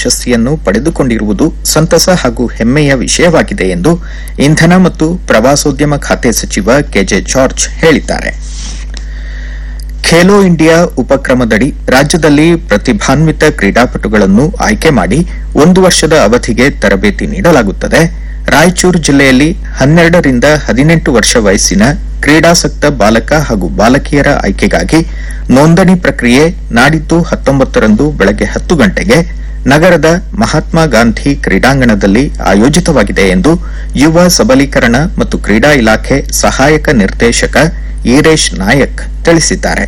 ಪ್ರಶಸ್ತಿಯನ್ನು ಪಡೆದುಕೊಂಡಿರುವುದು ಸಂತಸ ಹಾಗೂ ಹೆಮ್ಮೆಯ ವಿಷಯವಾಗಿದೆ ಎಂದು ಇಂಧನ ಮತ್ತು ಪ್ರವಾಸೋದ್ಯಮ ಖಾತೆ ಸಚಿವ ಕೆಜೆ ಜಾರ್ಜ್ ಹೇಳಿದ್ದಾರೆ ಖೇಲೋ ಇಂಡಿಯಾ ಉಪಕ್ರಮದಡಿ ರಾಜ್ಯದಲ್ಲಿ ಪ್ರತಿಭಾನ್ವಿತ ಕ್ರೀಡಾಪಟುಗಳನ್ನು ಆಯ್ಕೆ ಮಾಡಿ ಒಂದು ವರ್ಷದ ಅವಧಿಗೆ ತರಬೇತಿ ನೀಡಲಾಗುತ್ತದೆ ರಾಯಚೂರು ಜಿಲ್ಲೆಯಲ್ಲಿ ಹನ್ನೆರಡರಿಂದ ಹದಿನೆಂಟು ವರ್ಷ ವಯಸ್ಸಿನ ಕ್ರೀಡಾಸಕ್ತ ಬಾಲಕ ಹಾಗೂ ಬಾಲಕಿಯರ ಆಯ್ಕೆಗಾಗಿ ನೋಂದಣಿ ಪ್ರಕ್ರಿಯೆ ನಾಡಿದ್ದು ಹತ್ತೊಂಬತ್ತರಂದು ಬೆಳಗ್ಗೆ ಹತ್ತು ಗಂಟೆಗೆ ನಗರದ ಮಹಾತ್ಮ ಗಾಂಧಿ ಕ್ರೀಡಾಂಗಣದಲ್ಲಿ ಆಯೋಜಿತವಾಗಿದೆ ಎಂದು ಯುವ ಸಬಲೀಕರಣ ಮತ್ತು ಕ್ರೀಡಾ ಇಲಾಖೆ ಸಹಾಯಕ ನಿರ್ದೇಶಕ ಈರೇಶ್ ನಾಯಕ್ ತಿಳಿಸಿದ್ದಾರೆ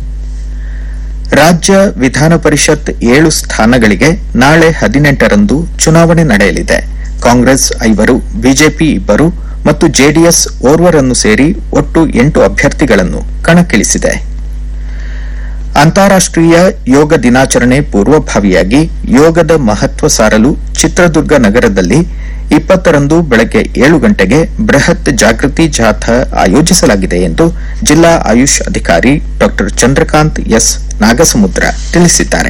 ರಾಜ್ಯ ವಿಧಾನ ಪರಿಷತ್ ಏಳು ಸ್ಥಾನಗಳಿಗೆ ನಾಳೆ ಹದಿನೆಂಟರಂದು ಚುನಾವಣೆ ನಡೆಯಲಿದೆ ಕಾಂಗ್ರೆಸ್ ಐವರು ಬಿಜೆಪಿ ಇಬ್ಬರು ಮತ್ತು ಜೆಡಿಎಸ್ ಓರ್ವರನ್ನು ಸೇರಿ ಒಟ್ಟು ಎಂಟು ಅಭ್ಯರ್ಥಿಗಳನ್ನು ಕಣಕ್ಕಿಳಿಸಿದೆ ಅಂತಾರಾಷ್ಟೀಯ ಯೋಗ ದಿನಾಚರಣೆ ಪೂರ್ವಭಾವಿಯಾಗಿ ಯೋಗದ ಮಹತ್ವ ಸಾರಲು ಚಿತ್ರದುರ್ಗ ನಗರದಲ್ಲಿ ಇಪ್ಪತ್ತರಂದು ಬೆಳಗ್ಗೆ ಏಳು ಗಂಟೆಗೆ ಬೃಹತ್ ಜಾಗೃತಿ ಜಾಥಾ ಆಯೋಜಿಸಲಾಗಿದೆ ಎಂದು ಜಿಲ್ಲಾ ಆಯುಷ್ ಅಧಿಕಾರಿ ಡಾ ಚಂದ್ರಕಾಂತ್ ಎಸ್ ನಾಗಸಮುದ್ರ ತಿಳಿಸಿದ್ದಾರೆ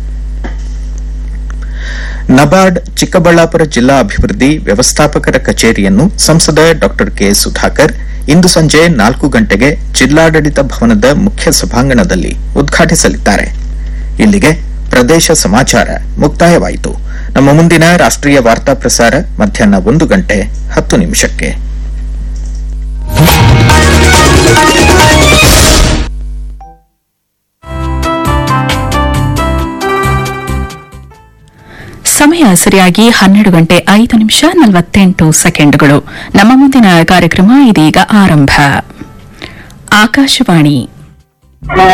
ನಬಾರ್ಡ್ ಚಿಕ್ಕಬಳ್ಳಾಪುರ ಜಿಲ್ಲಾ ಅಭಿವೃದ್ಧಿ ವ್ಯವಸ್ಥಾಪಕರ ಕಚೇರಿಯನ್ನು ಸಂಸದ ಡಾ ಕೆ ಸುಧಾಕರ್ ಇಂದು ಸಂಜೆ ನಾಲ್ಕು ಗಂಟೆಗೆ ಜಿಲ್ಲಾಡಳಿತ ಭವನದ ಮುಖ್ಯ ಸಭಾಂಗಣದಲ್ಲಿ ಉದ್ಘಾಟಿಸಲಿದ್ದಾರೆ ಇಲ್ಲಿಗೆ ಪ್ರದೇಶ ಸಮಾಚಾರ ಮುಕ್ತಾಯವಾಯಿತು ನಮ್ಮ ಮುಂದಿನ ರಾಷ್ಟ್ರೀಯ ವಾರ್ತಾ ಪ್ರಸಾರ ಮಧ್ಯಾಹ್ನ ಒಂದು ಗಂಟೆ ಹತ್ತು ನಿಮಿಷಕ್ಕೆ ಸಮಯ ಸರಿಯಾಗಿ ಹನ್ನೆರಡು ಗಂಟೆ ಐದು ನಿಮಿಷ ನಲವತ್ತೆಂಟು ಸೆಕೆಂಡ್ಗಳು ನಮ್ಮ ಮುಂದಿನ ಕಾರ್ಯಕ್ರಮ ಇದೀಗ ಆರಂಭ ಆಕಾಶವಾಣಿ